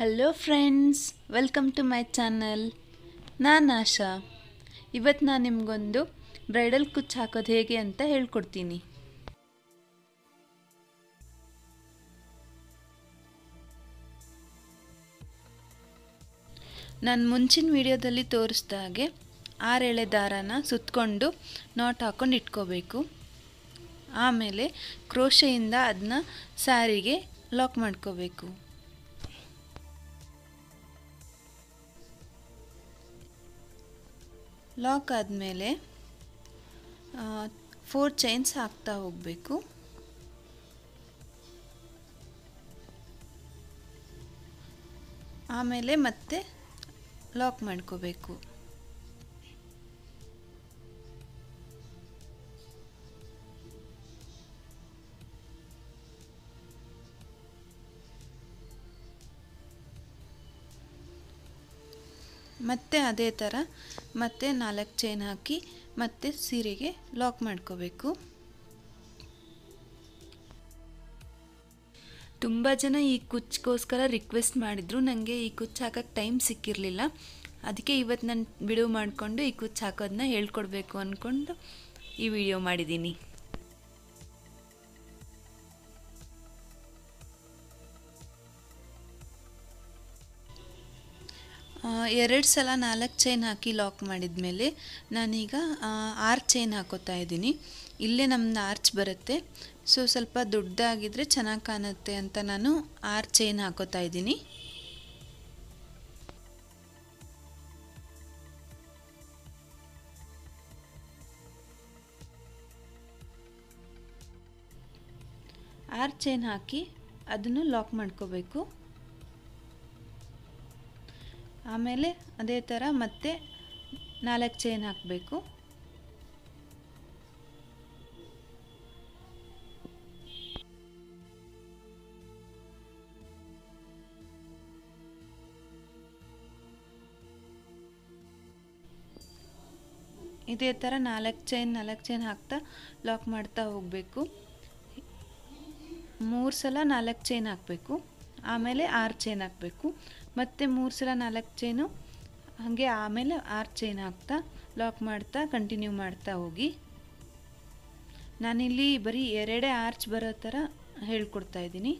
hello friends welcome to my channel ನಾನು ಆಶಾ ಇವತ್ತು ನಾನು ನಿಮಗೊಂದು ಬ್ರೈಡಲ್ ಕುಚ್ಚು ಹಾಕೋದು ಹೇಗೆ ಅಂತ ಹೇಳ್ಕೊಡ್ತೀನಿ ನಾನು ಮುಂಚಿನ ವಿಡಿಯೋದಲ್ಲಿ ತೋರಿಸ್ದ ಹಾಗೆ ಆರು ಎಳೆ ದಾರಾನ ಸುತ್ತಕೊಂಡು ನಾಟ್ ಹಾಕ್ಕೊಂಡು ಇಟ್ಕೋಬೇಕು ಆಮೇಲೆ ಕ್ರೋಶೆಯಿಂದ ಅದನ್ನ ಸ್ಯಾರಿಗೆ ಲಾಕ್ ಮಾಡ್ಕೋಬೇಕು ಲಾಕ್ ಆದಮೇಲೆ ಫೋರ್ ಚೈನ್ಸ್ ಹಾಕ್ತಾ ಹೋಗಬೇಕು ಆಮೇಲೆ ಮತ್ತೆ ಲಾಕ್ ಮಾಡ್ಕೋಬೇಕು ಮತ್ತೆ ಅದೇ ಥರ ಮತ್ತೆ ನಾಲ್ಕು ಚೈನ್ ಹಾಕಿ ಮತ್ತೆ ಸೀರೆಗೆ ಲಾಕ್ ಮಾಡ್ಕೋಬೇಕು ತುಂಬ ಜನ ಈ ಕುಚ್ಗೋಸ್ಕರ ರಿಕ್ವೆಸ್ಟ್ ಮಾಡಿದರು ನನಗೆ ಈ ಕುಚ್ಚು ಹಾಕೋಕ್ಕೆ ಟೈಮ್ ಸಿಕ್ಕಿರಲಿಲ್ಲ ಅದಕ್ಕೆ ಇವತ್ತು ನಾನು ಬಿಡುವು ಮಾಡಿಕೊಂಡು ಈ ಕುಚ್ಚು ಹಾಕೋದನ್ನ ಹೇಳ್ಕೊಡ್ಬೇಕು ಅಂದ್ಕೊಂಡು ಈ ವಿಡಿಯೋ ಮಾಡಿದ್ದೀನಿ ಎರಡು ಸಲ ನಾಲ್ಕು ಚೈನ್ ಹಾಕಿ ಲಾಕ್ ಮಾಡಿದ ಮೇಲೆ ನಾನೀಗ ಆರು ಚೈನ್ ಹಾಕೋತಾ ಇದ್ದೀನಿ ಇಲ್ಲೇ ನಮ್ಮದು ಆರ್ಚ್ ಬರುತ್ತೆ ಸೊ ಸ್ವಲ್ಪ ದೊಡ್ಡದಾಗಿದ್ದರೆ ಚೆನ್ನಾಗಿ ಕಾಣುತ್ತೆ ಅಂತ ನಾನು ಆರು ಚೈನ್ ಹಾಕೋತಾ ಇದ್ದೀನಿ ಆರು ಚೈನ್ ಹಾಕಿ ಅದನ್ನು ಲಾಕ್ ಮಾಡ್ಕೋಬೇಕು ಆಮೇಲೆ ಅದೇ ಥರ ಮತ್ತೆ ನಾಲ್ಕು ಚೈನ್ ಹಾಕಬೇಕು ಇದೇ ಥರ ನಾಲ್ಕು ಚೈನ್ ನಾಲ್ಕು ಚೈನ್ ಹಾಕ್ತಾ ಲಾಕ್ ಮಾಡ್ತಾ ಹೋಗಬೇಕು ಮೂರು ಸಲ ನಾಲ್ಕು ಚೈನ್ ಹಾಕಬೇಕು ಆಮೇಲೆ ಆರು ಚೈನ್ ಹಾಕಬೇಕು ಮತ್ತು ಮೂರು ಸಲ ನಾಲ್ಕು ಚೈನು ಹಾಗೆ ಆಮೇಲೆ ಆರು ಚೈನ್ ಹಾಕ್ತಾ ಲಾಕ್ ಮಾಡ್ತಾ ಕಂಟಿನ್ಯೂ ಮಾಡ್ತಾ ಹೋಗಿ ನಾನಿಲ್ಲಿ ಬರೀ ಎರಡೇ ಆರ್ಚ್ ಬರೋ ಥರ ಹೇಳ್ಕೊಡ್ತಾ ಇದ್ದೀನಿ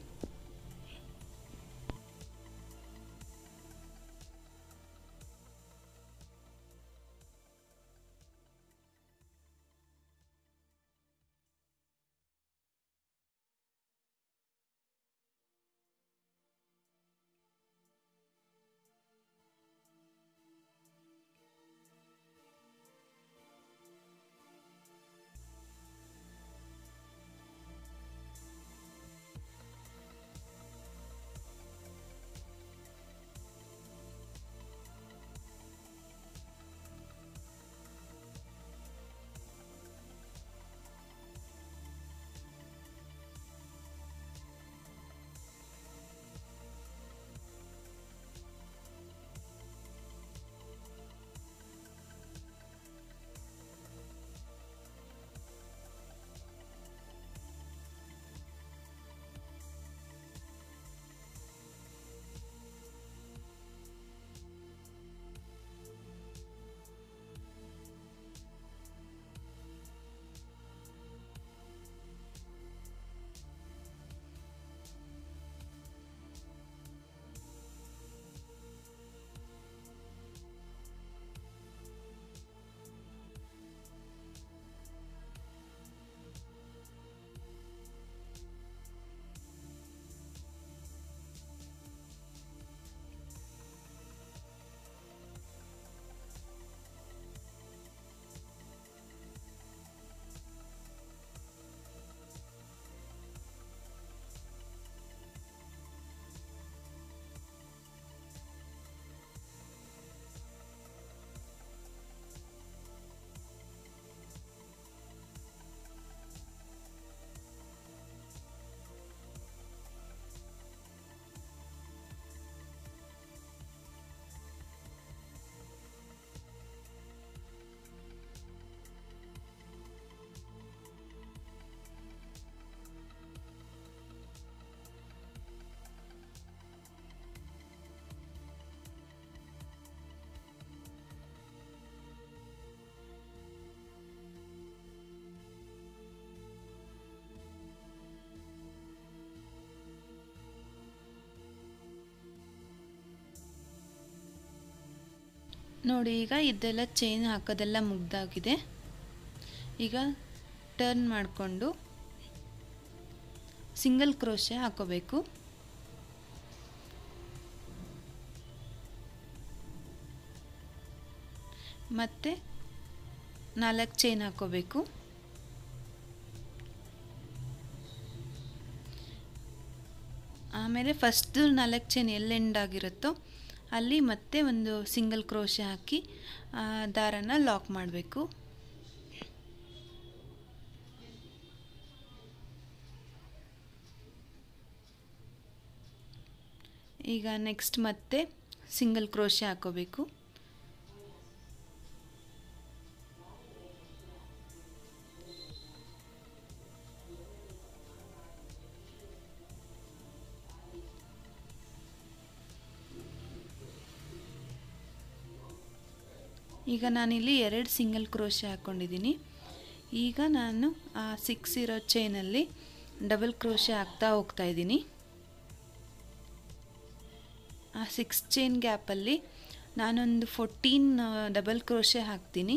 ನೋಡಿ ಈಗ ಇದೆಲ್ಲ ಚೈನ್ ಹಾಕೋದೆಲ್ಲ ಮುಗ್ದಾಗಿದೆ ಈಗ ಟರ್ನ್ ಮಾಡಿಕೊಂಡು ಸಿಂಗಲ್ ಕ್ರೋಶೆ ಹಾಕೋಬೇಕು ಮತ್ತು ನಾಲ್ಕು ಚೈನ್ ಹಾಕೋಬೇಕು ಆಮೇಲೆ ಫಸ್ಟು ನಾಲ್ಕು ಚೈನ್ ಎಲ್ಲಿ ಎಂಡ್ ಆಗಿರುತ್ತೋ ಅಲ್ಲಿ ಮತ್ತೆ ಒಂದು ಸಿಂಗಲ್ ಕ್ರೋಶೆ ಹಾಕಿ ದಾರನ ಲಾಕ್ ಮಾಡಬೇಕು ಈಗ ನೆಕ್ಸ್ಟ್ ಮತ್ತೆ ಸಿಂಗಲ್ ಕ್ರೋಶೆ ಹಾಕೋಬೇಕು ಈಗ ನಾನಿಲ್ಲಿ ಎರಡು ಸಿಂಗಲ್ ಕ್ರೋಶೆ ಹಾಕ್ಕೊಂಡಿದ್ದೀನಿ ಈಗ ನಾನು ಆ ಸಿಕ್ಸ್ ಇರೋ ಚೈನಲ್ಲಿ ಡಬಲ್ ಕ್ರೋಶೆ ಹಾಕ್ತಾ ಹೋಗ್ತಾ ಇದ್ದೀನಿ ಆ ಸಿಕ್ಸ್ ಚೈನ್ ಗ್ಯಾಪಲ್ಲಿ ನಾನೊಂದು ಫೋರ್ಟೀನ್ ಡಬಲ್ ಕ್ರೋಶೆ ಹಾಕ್ತೀನಿ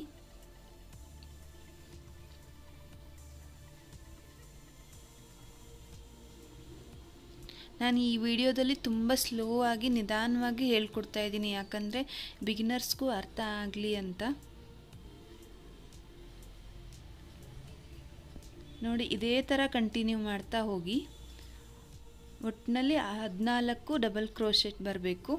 ನಾನು ಈ ವಿಡಿಯೋದಲ್ಲಿ ತುಂಬ ಸ್ಲೋ ಆಗಿ ನಿಧಾನವಾಗಿ ಹೇಳ್ಕೊಡ್ತಾ ಇದ್ದೀನಿ ಯಾಕಂದರೆ ಬಿಗಿನರ್ಸ್ಗೂ ಅರ್ಥ ಆಗಲಿ ಅಂತ ನೋಡಿ ಇದೇ ಥರ ಕಂಟಿನ್ಯೂ ಮಾಡ್ತಾ ಹೋಗಿ ಒಟ್ಟಿನಲ್ಲಿ ಹದಿನಾಲ್ಕು ಡಬಲ್ ಕ್ರೋಶೆಟ್ ಬರಬೇಕು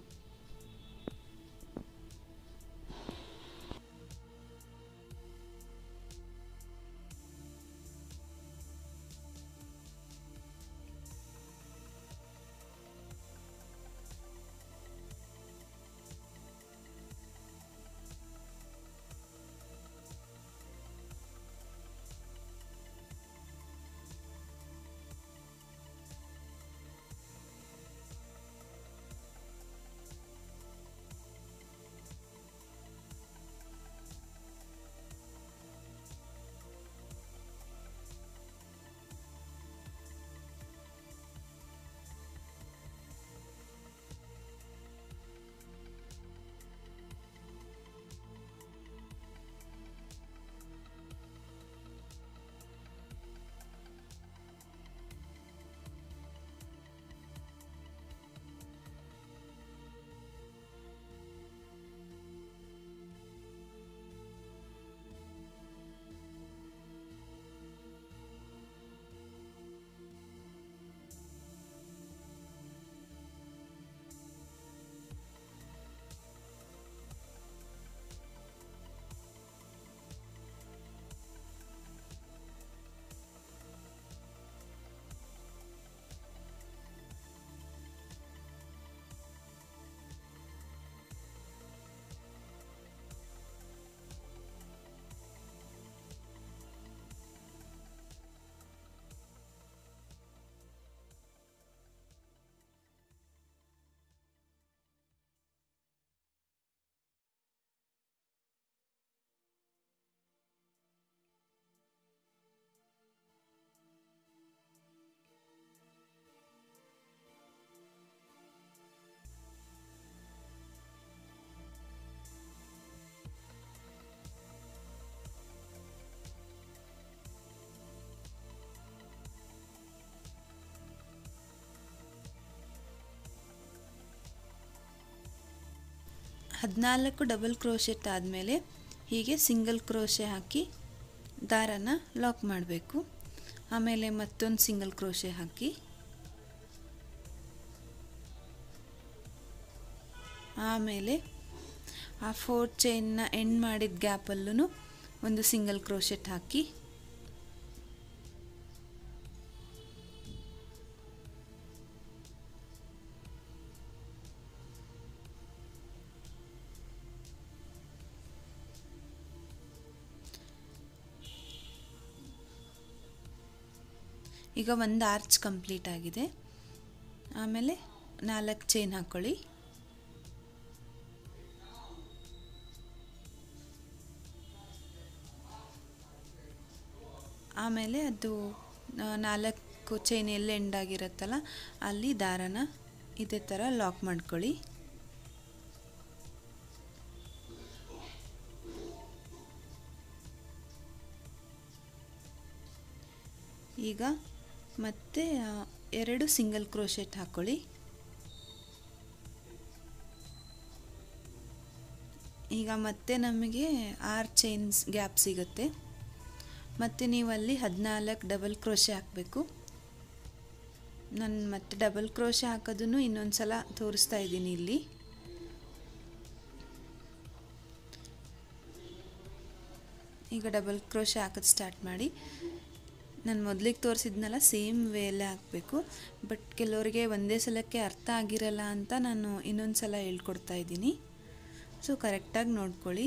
ಹದಿನಾಲ್ಕು ಡಬಲ್ ಕ್ರೋಶೆಟ್ ಆದಮೇಲೆ ಹೀಗೆ ಸಿಂಗಲ್ ಕ್ರೋಶೆ ಹಾಕಿ ದಾರನ ಲಾಕ್ ಮಾಡಬೇಕು ಆಮೇಲೆ ಮತ್ತೊಂದು ಸಿಂಗಲ್ ಕ್ರೋಶೆ ಹಾಕಿ ಆಮೇಲೆ ಆ ಫೋರ್ ಚೈನ್ನ ಎಂಡ್ ಮಾಡಿದ ಗ್ಯಾಪಲ್ಲೂ ಒಂದು ಸಿಂಗಲ್ ಕ್ರೋಶೆಟ್ ಹಾಕಿ ಈಗ ಒಂದು ಆರ್ಚ್ ಕಂಪ್ಲೀಟ್ ಆಗಿದೆ ಆಮೇಲೆ ನಾಲ್ಕು ಚೈನ್ ಹಾಕ್ಕೊಳ್ಳಿ ಆಮೇಲೆ ಅದು ನಾಲ್ಕು ಚೈನ್ ಎಲ್ಲಿ ಎಂಡ್ ಆಗಿರುತ್ತಲ್ಲ ಅಲ್ಲಿ ದಾರನ ಇದೇ ಥರ ಲಾಕ್ ಮಾಡ್ಕೊಳ್ಳಿ ಈಗ ಮತ್ತೆ ಎರಡು ಸಿಂಗಲ್ ಕ್ರೋಶೆಟ್ ಹಾಕ್ಕೊಳ್ಳಿ ಈಗ ಮತ್ತೆ ನಮಗೆ ಆರು ಚೈನ್ಸ್ ಗ್ಯಾಪ್ ಸಿಗುತ್ತೆ ಮತ್ತು ನೀವು ಅಲ್ಲಿ ಹದಿನಾಲ್ಕು ಡಬಲ್ ಕ್ರೋಶೆ ಹಾಕಬೇಕು ನಾನು ಮತ್ತೆ ಡಬಲ್ ಕ್ರೋಶೆ ಹಾಕೋದನ್ನು ಇನ್ನೊಂದು ಸಲ ತೋರಿಸ್ತಾ ಇದ್ದೀನಿ ಇಲ್ಲಿ ಈಗ ಡಬಲ್ ಕ್ರೋಶೆ ಹಾಕೋದು ಸ್ಟಾರ್ಟ್ ಮಾಡಿ ನಾನು ಮೊದಲಿಗೆ ತೋರಿಸಿದ್ನಲ್ಲ ಸೇಮ್ ವೇಲೆ ಹಾಕಬೇಕು ಬಟ್ ಕೆಲವರಿಗೆ ಒಂದೇ ಸಲಕ್ಕೆ ಅರ್ಥ ಆಗಿರಲ್ಲ ಅಂತ ನಾನು ಇನ್ನೊಂದು ಸಲ ಹೇಳ್ಕೊಡ್ತಾ ಇದ್ದೀನಿ ಸೊ ಕರೆಕ್ಟಾಗಿ ನೋಡ್ಕೊಳ್ಳಿ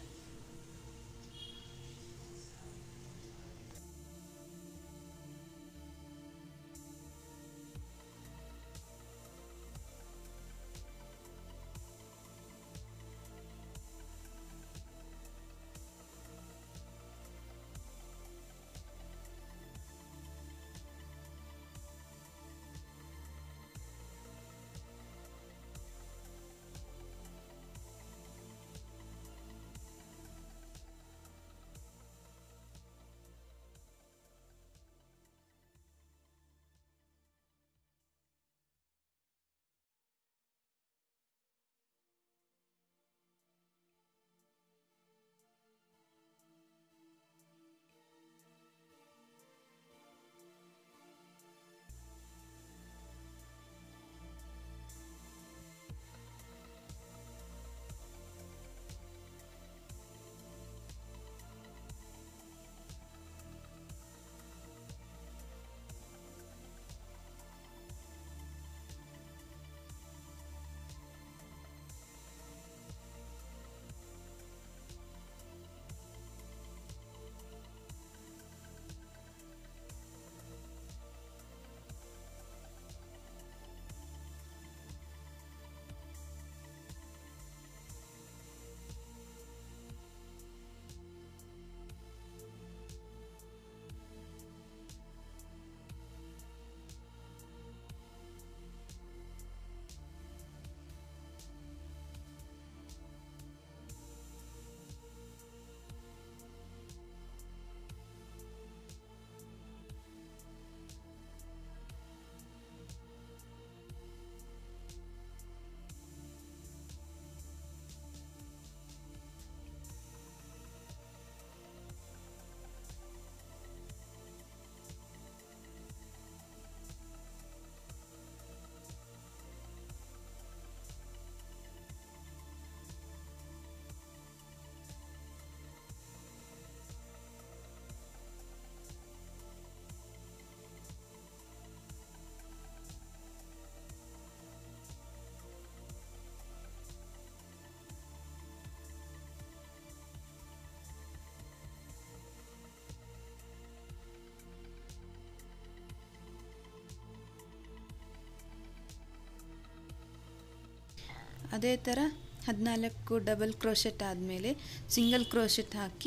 ಅದೇ ಥರ ಹದಿನಾಲ್ಕು ಡಬಲ್ ಕ್ರೋಶೆಟ್ ಆದಮೇಲೆ ಸಿಂಗಲ್ ಕ್ರೋಶೆಟ್ ಹಾಕಿ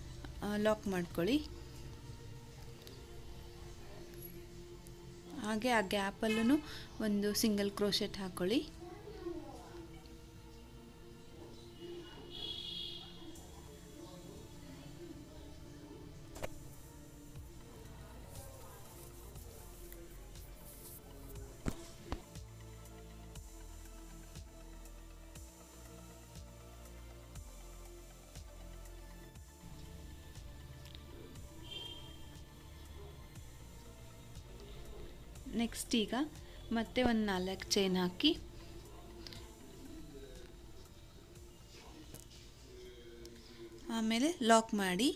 ಲಾಕ್ ಮಾಡ್ಕೊಳ್ಳಿ ಹಾಗೆ ಆ ಗ್ಯಾಪಲ್ಲೂ ಒಂದು ಸಿಂಗಲ್ ಕ್ರೋಶೆಟ್ ಹಾಕ್ಕೊಳ್ಳಿ ನೆಕ್ಸ್ಟ್ ಈಗ ಮತ್ತೆ ಒಂದು ನಾಲ್ಕು ಚೈನ್ ಹಾಕಿ ಆಮೇಲೆ ಲಾಕ್ ಮಾಡಿ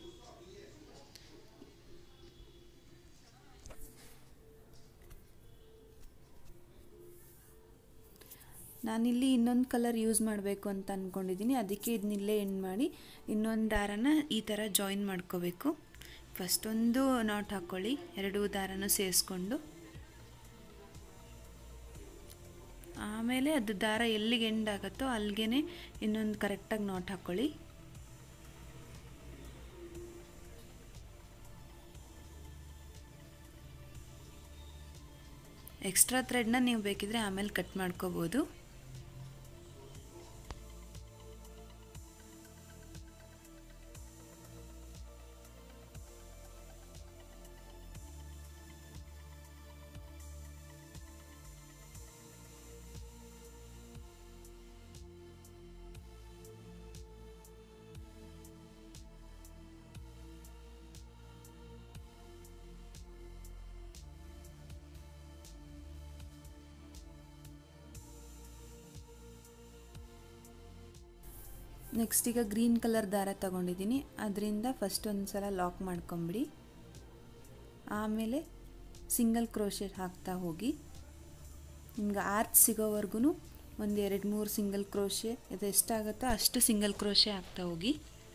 ನಾನಿಲ್ಲಿ ಇನ್ನೊಂದು ಕಲರ್ ಯೂಸ್ ಮಾಡಬೇಕು ಅಂತ ಅಂದ್ಕೊಂಡಿದ್ದೀನಿ ಅದಕ್ಕೆ ಇದನ್ನಿಲ್ಲೇ ಎಂಡ್ ಮಾಡಿ ಇನ್ನೊಂದು ದಾರನ ಈ ಥರ ಜಾಯಿನ್ ಮಾಡ್ಕೋಬೇಕು ಫಸ್ಟ್ ಒಂದು ನಾಟ್ ಹಾಕ್ಕೊಳ್ಳಿ ಎರಡು ದಾರನೂ ಸೇರಿಸ್ಕೊಂಡು ಆಮೇಲೆ ಅದು ದಾರ ಎಲ್ಲಿಗೆ ಎಂಡ್ ಆಗುತ್ತೋ ಅಲ್ಲಿಗೆ ಇನ್ನೊಂದು ಕರೆಕ್ಟಾಗಿ ನಾಟ್ ಹಾಕ್ಕೊಳ್ಳಿ ಎಕ್ಸ್ಟ್ರಾ ಥ್ರೆಡ್ನ ನೀವು ಬೇಕಿದ್ರೆ ಆಮೇಲೆ ಕಟ್ ಮಾಡ್ಕೋಬೋದು ನೆಕ್ಸ್ಟ್ ಈಗ ಗ್ರೀನ್ ಕಲರ್ ದಾರ ತಗೊಂಡಿದ್ದೀನಿ ಅದರಿಂದ ಫಸ್ಟ್ ಒಂದು ಸಲ ಲಾಕ್ ಮಾಡ್ಕೊಂಬಿಡಿ ಆಮೇಲೆ ಸಿಂಗಲ್ ಕ್ರೋಶೆಟ್ ಹಾಕ್ತಾ ಹೋಗಿ ನಿಮ್ಗೆ ಆರ್ಚ್ ಸಿಗೋವರೆಗೂ ಒಂದು ಎರಡು ಮೂರು ಸಿಂಗಲ್ ಕ್ರೋಶೆ ಇದು ಎಷ್ಟಾಗುತ್ತೋ ಅಷ್ಟು ಸಿಂಗಲ್ ಕ್ರೋಶೆ ಹಾಕ್ತಾ ಹೋಗಿ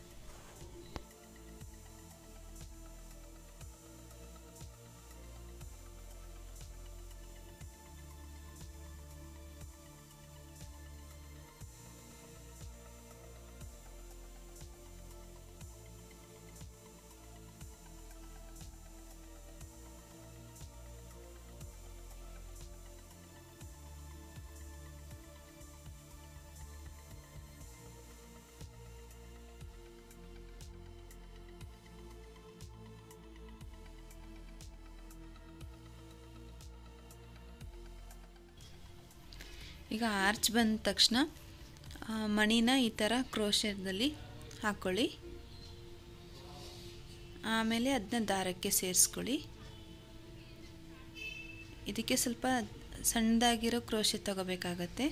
ಈಗ ಆರ್ಚ್ ಬಂದ ತಕ್ಷಣ ಮಣಿನ ಈ ಥರ ಕ್ರೋಶದಲ್ಲಿ ಹಾಕ್ಕೊಳ್ಳಿ ಆಮೇಲೆ ಅದನ್ನ ದಾರಕ್ಕೆ ಸೇರಿಸ್ಕೊಳ್ಳಿ ಇದಕ್ಕೆ ಸ್ವಲ್ಪ ಸಣ್ಣದಾಗಿರೋ ಕ್ರೋಶೆ ತಗೋಬೇಕಾಗತ್ತೆ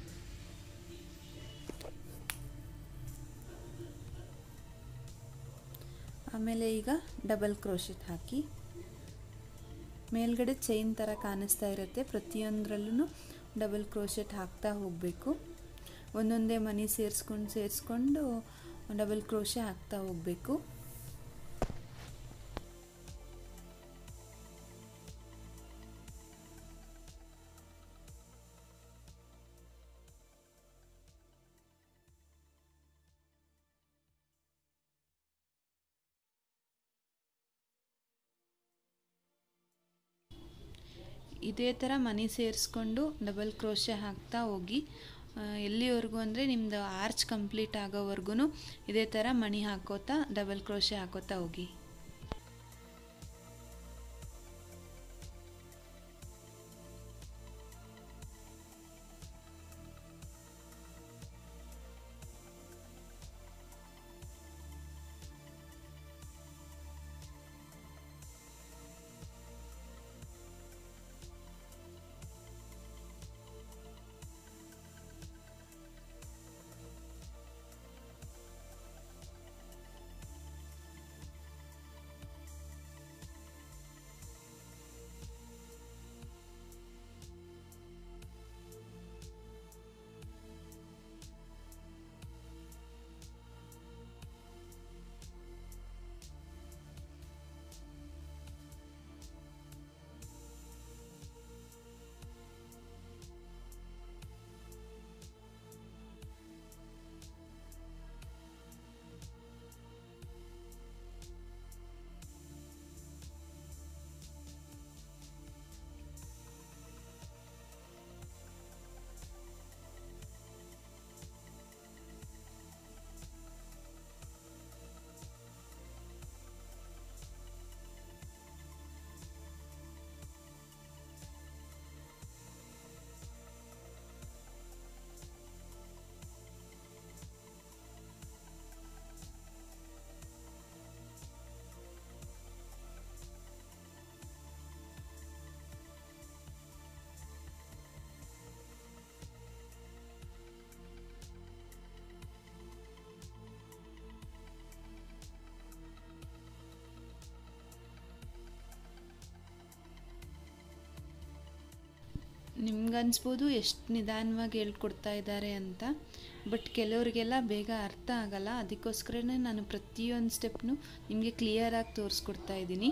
ಆಮೇಲೆ ಈಗ ಡಬಲ್ ಕ್ರೋಶೆಟ್ ಹಾಕಿ ಮೇಲ್ಗಡೆ ಚೈನ್ ಥರ ಕಾಣಿಸ್ತಾ ಇರುತ್ತೆ ಪ್ರತಿಯೊಂದರಲ್ಲೂ ಡಬಲ್ ಕ್ರೋಶೆಟ್ ಹಾಕ್ತಾ ಹೋಗಬೇಕು ಒಂದೊಂದೇ ಮನಿ ಸೇರಿಸ್ಕೊಂಡು ಸೇರಿಸ್ಕೊಂಡು ಡಬಲ್ ಕ್ರೋಶೆ ಹಾಕ್ತಾ ಹೋಗಬೇಕು ಇದೇ ಥರ ಮನಿ ಸೇರಿಸ್ಕೊಂಡು ಡಬಲ್ ಕ್ರೋಶೆ ಹಾಕ್ತಾ ಹೋಗಿ ಎಲ್ಲಿವರೆಗೂ ಅಂದರೆ ನಿಮ್ಮದು ಆರ್ಚ್ ಕಂಪ್ಲೀಟ್ ಆಗೋವರೆಗೂ ಇದೇ ಥರ ಮಣಿ ಹಾಕೋತಾ ಡಬಲ್ ಕ್ರೋಶೆ ಹಾಕೋತಾ ಹೋಗಿ ನಿಮ್ಗನ್ಸ್ಬೋದು ಎಷ್ಟು ನಿಧಾನವಾಗಿ ಹೇಳ್ಕೊಡ್ತಾ ಇದ್ದಾರೆ ಅಂತ ಬಟ್ ಕೆಲವರಿಗೆಲ್ಲ ಬೇಗ ಅರ್ಥ ಆಗಲ್ಲ ಅದಕ್ಕೋಸ್ಕರನೇ ನಾನು ಪ್ರತಿಯೊಂದು ಸ್ಟೆಪ್ನು ನಿಮಗೆ ಕ್ಲಿಯರಾಗಿ ತೋರಿಸ್ಕೊಡ್ತಾ ಇದ್ದೀನಿ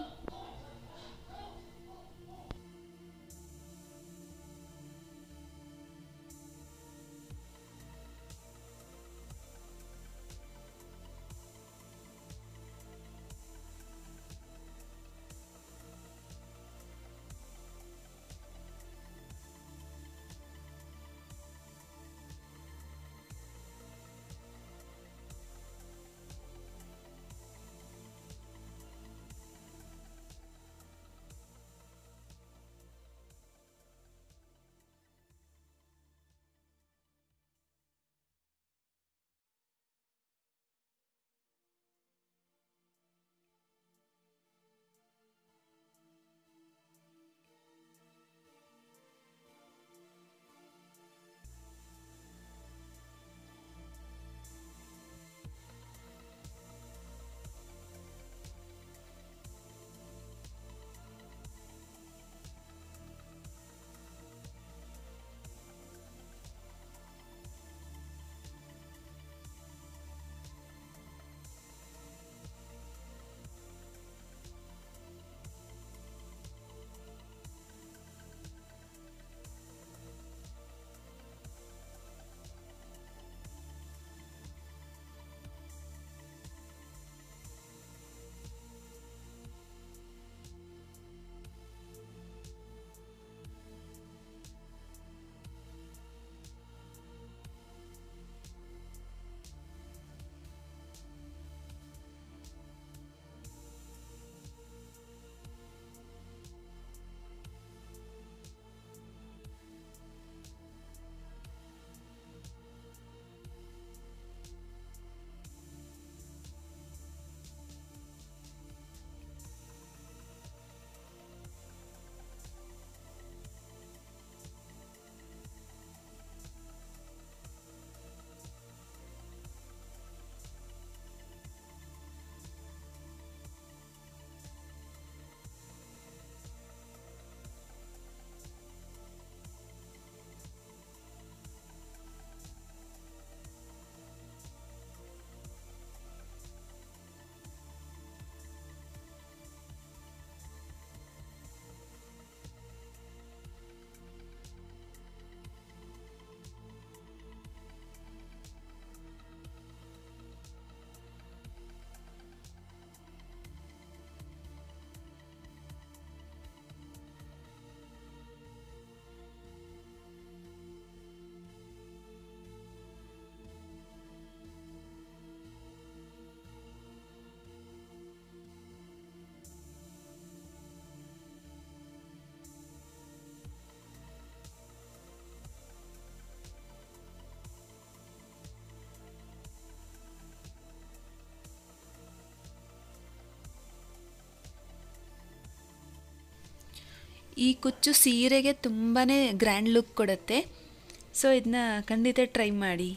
ಈ ಕುಚ್ಚು ಸೀರೆಗೆ ತುಂಬಾ ಗ್ರ್ಯಾಂಡ್ ಲುಕ್ ಕೊಡುತ್ತೆ ಸೊ ಇದನ್ನ ಖಂಡಿತ ಟ್ರೈ ಮಾಡಿ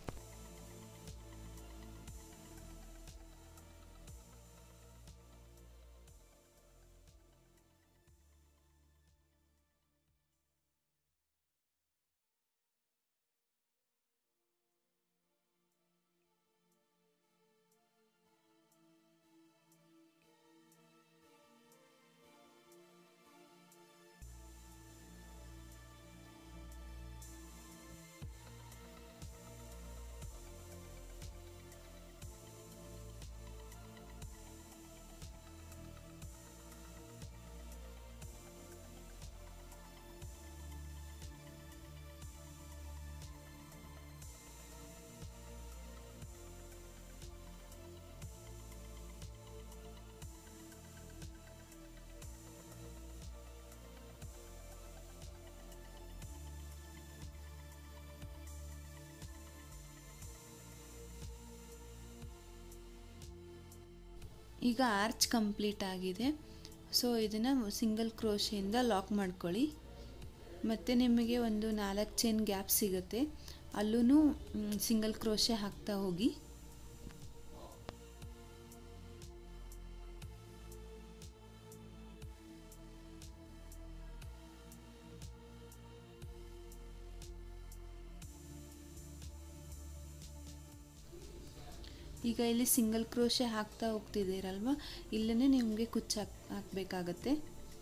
ಈಗ ಆರ್ಚ್ ಕಂಪ್ಲೀಟ್ ಆಗಿದೆ ಸೊ ಇದನ್ನು ಸಿಂಗಲ್ ಕ್ರೋಶಿಯಿಂದ ಲಾಕ್ ಮಾಡ್ಕೊಳ್ಳಿ ಮತ್ತು ನಿಮಗೆ ಒಂದು ನಾಲ್ಕು ಚೈನ್ ಗ್ಯಾಪ್ ಸಿಗುತ್ತೆ ಅಲ್ಲೂ ಸಿಂಗಲ್ ಕ್ರೋಶೆ ಹಾಕ್ತಾ ಹೋಗಿ ಈಗ ಇಲ್ಲಿ ಸಿಂಗಲ್ ಕ್ರೋಶೆ ಹಾಕ್ತಾ ಹೋಗ್ತಿದ್ದೀರಲ್ವ ಇಲ್ಲೇ ನಿಮಗೆ ಕುಚ್ಚು ಹಾಕ್ ಹಾಕಬೇಕಾಗತ್ತೆ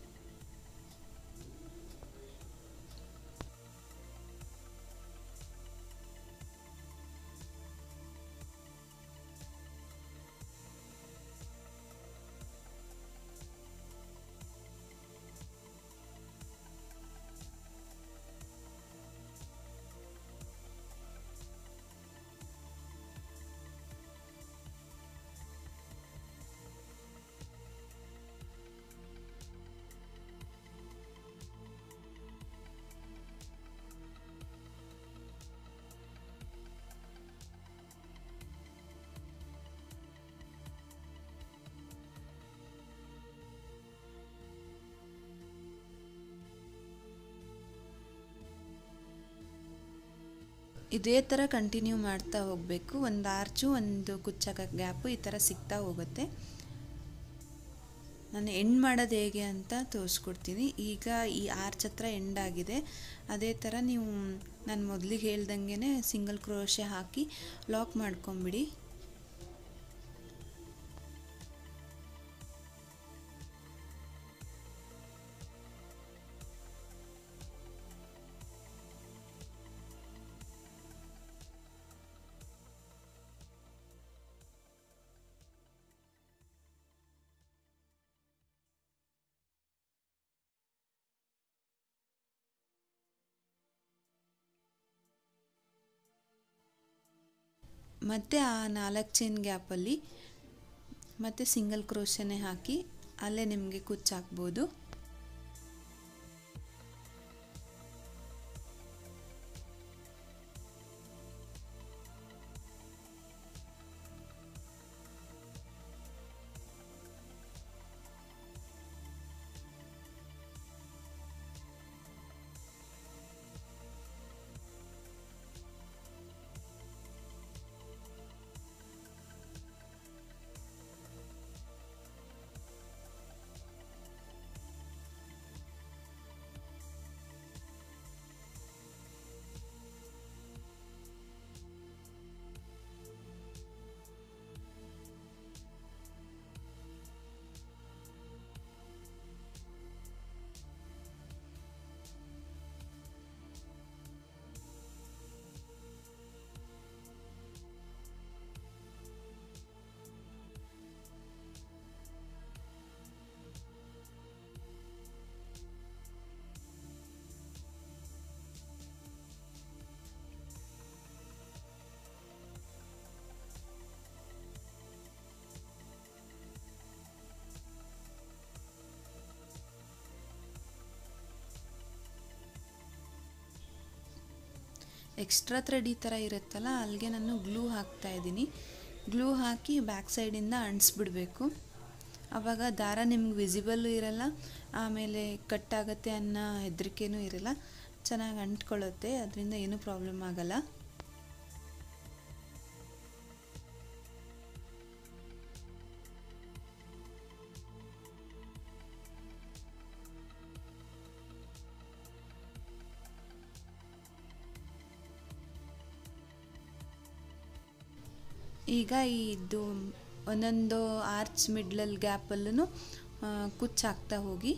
ಇದೇ ಥರ ಕಂಟಿನ್ಯೂ ಮಾಡ್ತಾ ಹೋಗಬೇಕು ಒಂದು ಆರ್ಚು ಒಂದು ಕುಚ್ಚಕ ಗ್ಯಾಪು ಈ ಥರ ಸಿಗ್ತಾ ಹೋಗುತ್ತೆ ನಾನು ಎಂಡ್ ಮಾಡೋದು ಹೇಗೆ ಅಂತ ತೋರಿಸ್ಕೊಡ್ತೀನಿ ಈಗ ಈ ಆರ್ಚ್ ಹತ್ರ ಎಂಡ್ ಆಗಿದೆ ಅದೇ ಥರ ನೀವು ನಾನು ಮೊದಲಿಗೆ ಹೇಳ್ದಂಗೆ ಸಿಂಗಲ್ ಕ್ರೋಶೆ ಹಾಕಿ ಲಾಕ್ ಮಾಡ್ಕೊಂಬಿಡಿ ಮತ್ತು ಆ ನಾಲ್ಕು ಚೈನ್ ಗ್ಯಾಪಲ್ಲಿ ಮತ್ತು ಸಿಂಗಲ್ ಕ್ರೋಶನೇ ಹಾಕಿ ಅಲ್ಲೇ ನಿಮಗೆ ಕುಚ್ಚು ಹಾಕ್ಬೋದು ಎಕ್ಸ್ಟ್ರಾ ಥ್ರೆಡ್ ಈ ಥರ ಇರುತ್ತಲ್ಲ ಅಲ್ಲಿಗೆ ನಾನು ಗ್ಲೂ ಹಾಕ್ತಾ ಇದ್ದೀನಿ ಗ್ಲೂ ಹಾಕಿ ಬ್ಯಾಕ್ ಸೈಡಿಂದ ಅಂಟಿಸ್ಬಿಡ್ಬೇಕು ಆವಾಗ ದಾರ ನಿಮ್ಗೆ ವಿಸಿಬಲ್ಲು ಇರಲ್ಲ ಆಮೇಲೆ ಕಟ್ಟಾಗತ್ತೆ ಅನ್ನೋ ಹೆದರಿಕೆನೂ ಇರಲ್ಲ ಚೆನ್ನಾಗಿ ಅಂಟ್ಕೊಳ್ಳುತ್ತೆ ಅದರಿಂದ ಏನೂ ಪ್ರಾಬ್ಲಮ್ ಆಗಲ್ಲ ಈಗ ಇದು ಒಂದೊಂದು ಆರ್ಚ್ ಮಿಡ್ಲಲ್ಲಿ ಗ್ಯಾಪಲ್ಲೂ ಕುಚ್ಚು ಹಾಕ್ತಾ ಹೋಗಿ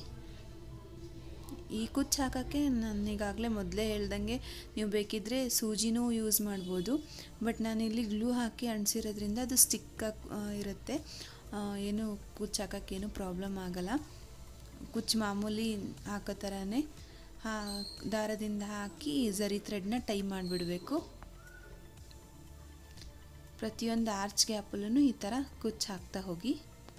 ಈ ಕುಚ್ಚು ಹಾಕೋಕ್ಕೆ ನಾನು ಈಗಾಗಲೇ ಮೊದಲೇ ಹೇಳ್ದಂಗೆ ನೀವು ಬೇಕಿದ್ದರೆ ಸೂಜಿನೂ ಯೂಸ್ ಮಾಡ್ಬೋದು ಬಟ್ ನಾನಿಲ್ಲಿ ಗ್ಲೂ ಹಾಕಿ ಅಂಟಿಸಿರೋದ್ರಿಂದ ಅದು ಸ್ಟಿಕ್ಕಾಗಿ ಇರುತ್ತೆ ಏನು ಕುಚ್ಚು ಹಾಕೋಕ್ಕೇನು ಪ್ರಾಬ್ಲಮ್ ಆಗಲ್ಲ ಕುಚ್ಚು ಮಾಮೂಲಿ ಹಾಕೋ ಥರನೇ ಹಾ ದಾರದಿಂದ ಹಾಕಿ ಝರಿ ಥ್ರೆಡ್ನ ಟೈ ಮಾಡಿಬಿಡಬೇಕು ಪ್ರತಿಯೊಂದು ಆರ್ಚ್ ಗ್ಯಾಪಲ್ಲೂ ಈ ಥರ ಕುಚ್ಚು ಹಾಕ್ತಾ ಹೋಗಿ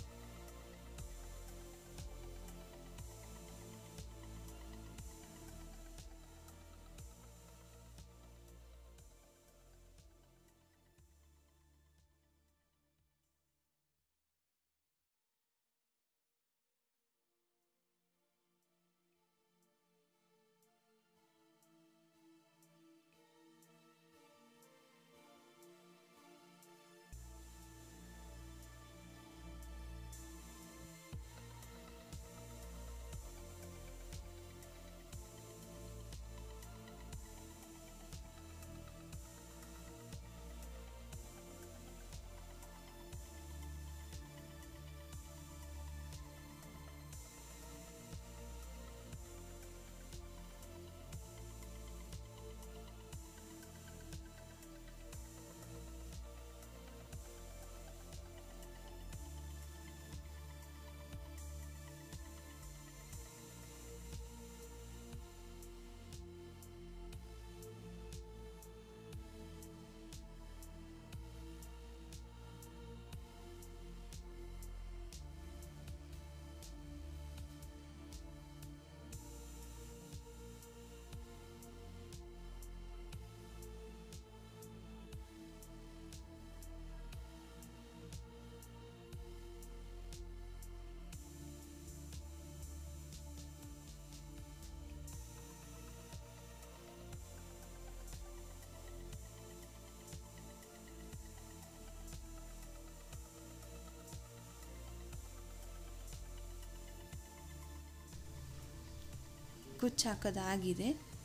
ಕುಚ್ಚು ಹಾಕೋದಾಗಿದೆ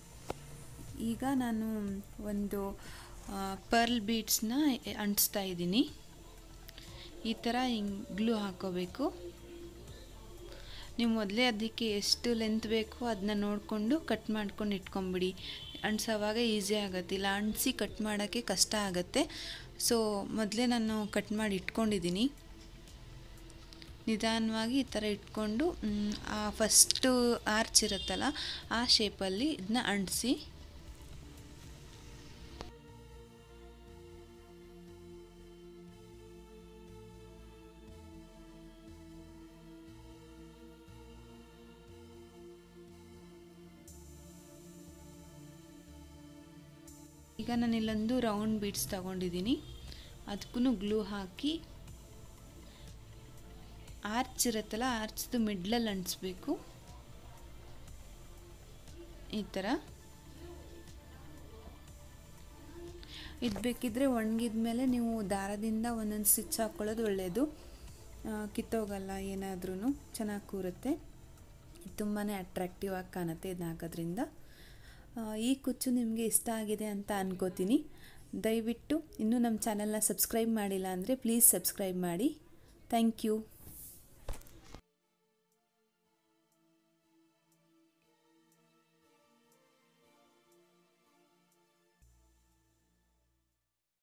ಈಗ ನಾನು ಒಂದು ಪರ್ಲ್ ಬೀಡ್ಸ್ನ ಅಂಟಿಸ್ತಾ ಇದ್ದೀನಿ ಈ ಥರ ಹಿಂಗೆ ಗ್ಲೂ ಹಾಕೋಬೇಕು ನೀವು ಮೊದಲೇ ಅದಕ್ಕೆ ಎಷ್ಟು ಲೆಂತ್ ಬೇಕೋ ಅದನ್ನ ನೋಡಿಕೊಂಡು ಕಟ್ ಮಾಡ್ಕೊಂಡು ಇಟ್ಕೊಂಬಿಡಿ ಅಂಟಿಸೋವಾಗ ಈಸಿ ಆಗುತ್ತೆ ಇಲ್ಲ ಅಂಟಿಸಿ ಕಟ್ ಮಾಡೋಕ್ಕೆ ಕಷ್ಟ ಆಗುತ್ತೆ ಸೊ ಮೊದಲೇ ನಾನು ಕಟ್ ಮಾಡಿ ಇಟ್ಕೊಂಡಿದ್ದೀನಿ ನಿಧಾನವಾಗಿ ಈ ಥರ ಇಟ್ಕೊಂಡು ಆ ಫಸ್ಟು ಆರ್ಚ್ ಇರುತ್ತಲ್ಲ ಆ ಶೇಪಲ್ಲಿ ಇದನ್ನ ಅಂಟಿಸಿ ಈಗ ನಾನು ಇಲ್ಲೊಂದು ರೌಂಡ್ ಬೀಡ್ಸ್ ತಗೊಂಡಿದ್ದೀನಿ ಅದಕ್ಕೂ ಗ್ಲೂ ಹಾಕಿ ಆರ್ಚ್ ಇರುತ್ತಲ್ಲ ಆರ್ಚ್ದು ಮಿಡ್ಲಲ್ಲಿ ಅಂಟಿಸ್ಬೇಕು ಈ ಥರ ಇದು ಬೇಕಿದ್ರೆ ಒಣಗಿದ ಮೇಲೆ ನೀವು ದಾರದಿಂದ ಒಂದೊಂದು ಸ್ಟಿಚ್ ಹಾಕ್ಕೊಳ್ಳೋದು ಒಳ್ಳೆಯದು ಕಿತ್ತೋಗಲ್ಲ ಏನಾದ್ರೂ ಚೆನ್ನಾಗಿ ಕೂರುತ್ತೆ ತುಂಬಾ ಅಟ್ರಾಕ್ಟಿವ್ ಆಗಿ ಕಾಣುತ್ತೆ ಇದನ್ನ ಹಾಕೋದ್ರಿಂದ ಈ ಕುಚ್ಚು ನಿಮಗೆ ಇಷ್ಟ ಆಗಿದೆ ಅಂತ ಅನ್ಕೋತೀನಿ ದಯವಿಟ್ಟು ಇನ್ನೂ ನಮ್ಮ ಚಾನಲ್ನ ಸಬ್ಸ್ಕ್ರೈಬ್ ಮಾಡಿಲ್ಲ ಅಂದರೆ ಪ್ಲೀಸ್ ಸಬ್ಸ್ಕ್ರೈಬ್ ಮಾಡಿ ಥ್ಯಾಂಕ್ ಯು